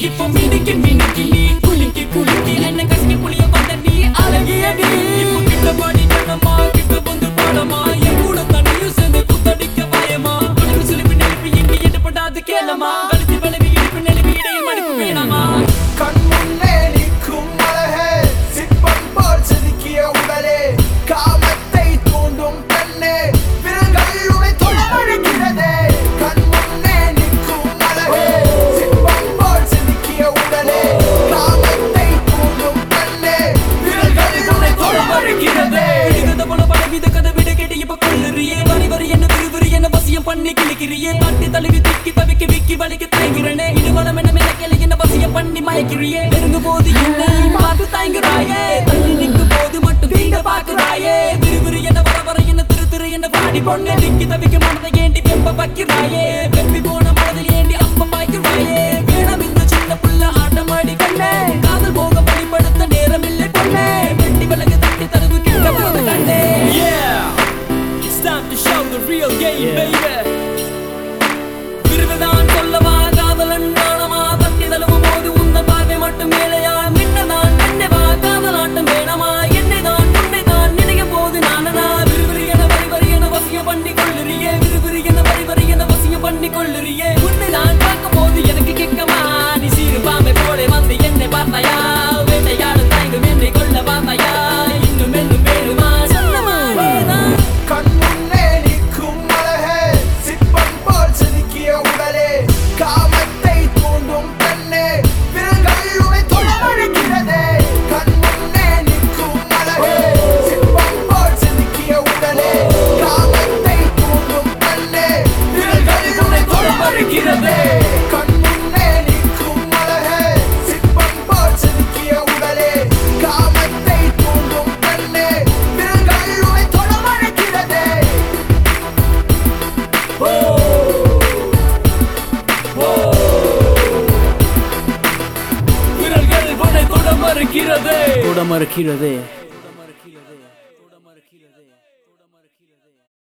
இப்போ மினுக்கி மினுக்கி நீ குலுக்கி குலுக்கி என்ன கசக்கி புளிய வந்த நீ அழகியடி இப்போ கிட்ட பாடி கண்ணமா கிட்ட வந்து பாடமா என் கூட தண்ணியும் சேர்ந்து குத்தடிக்க பயமா உனக்கு சிலிப்பி நெருப்பி இங்கு எட்டுப்படாது கேளமா கழுத்து விளைவி இடுப்பு நெருப்பி இடையில் மடிப்பு வேணாமா கண் முன்னே நிற்கும் அழகே சிற்பம் போல் செதுக்கிய உடலே காமத்தை தூண்டும் பெண்ணே விரல்கள் உனை தொடர்கிறதே கண் முன்னே நிற்கும் அழகே சிற்பம் போல் செதுக்கிய உடலே காமத்தை தூண்டும் பெண்ணே விரல்கள் உனை தொடர்கிறதே விடுகதை போல பலவித கதை விட கேட்டு இப்ப கொள்ளுறியே வரி வரி என்ன விறுவிறு என்ன வசியம் பண்ணி கிழிக்கிறியே தட்டி தழுவி திக்கி தவிக்க விக்கி வலிக்க தயங்குறனே இடுவனம் என்ன மிளக்கல என்ன வசியம் பண்ணி மயக்கிறியே நெருங்கு போது என்ன பார்த்து தயங்குறாயே தள்ளி நிற்கும் போது மட்டும் தீண்ட பாக்குறாயே விறுவிறு என்ன வர வர என்ன திரு திரு என்ன வாடி பொண்ணு திக்கி தவிக்க மனதை ஏண்டி வெம்ப வைக்கிறாயே வெம்பி போன மனதில் ஏண்டி அப்ப பாய்க்கிறாயே வேணாம் இந்த சின்ன புள்ள ஆட்டமாடி கண்ணே காதல் போக வழிபடுத்த நேரம் இல்லை பொண்ணே வெட்டி விலகு தட்டி தருவு கிட்ட போது கண்ணே Yeah, it's time to show the real game, baby. விருதுதான் சொல்லவா காதலன் நாணமா தட்டி தழுவும் போது உந்த பார்வை மட்டும் மேலையா மின்னதான் கண்ணவா காதலாட்டம் வேணமா என்னைதான் உன்னைதான் நினைக்கும் போது நானனா விறுவிறு என வரி வரி என வசியம் பண்ணி கொள்ளுறியே விறுவிறு என வரி வரி என வசியம் பண்ணி கொள்ளுறியே உன்னைதான் பார்க்கும் போது எனக்கு கேட்கமா நீ சீரு பாம்பை போல வந்து என்னை பார்த்தாயா வேட்டையாடும் தயங்கும் என்னை கொள்ள பார்த்தாயா இன்னும் இன்னும் வேணுமா சொல்லமா நீதான் கண் முன்னே நிற்கும் அழகே சிற்பம் போல் செதுக்கிய உடலே காமத்தை தூண்டும் பெண்ணே விரல்கள் உனை தொடர்கிறதே கண் முன்னே நிற்கும் அழகே சிற்பம் போல் செதுக்கிய உடலே காமத்தை தூண்டும் பெண்ணே விரல்கள் உனை தொடர்கிறதே கண் முன்னே நிற்கும் அழகே சிற்பம் போல் செதுக்கிய உடலே காமத்தை தூண்டும் பெண்ணே விரல்கள் உனை தொடர்கிறதே விரல்கள் உன்னை தொட மறுக்கிறது கூட மறுக்கிறது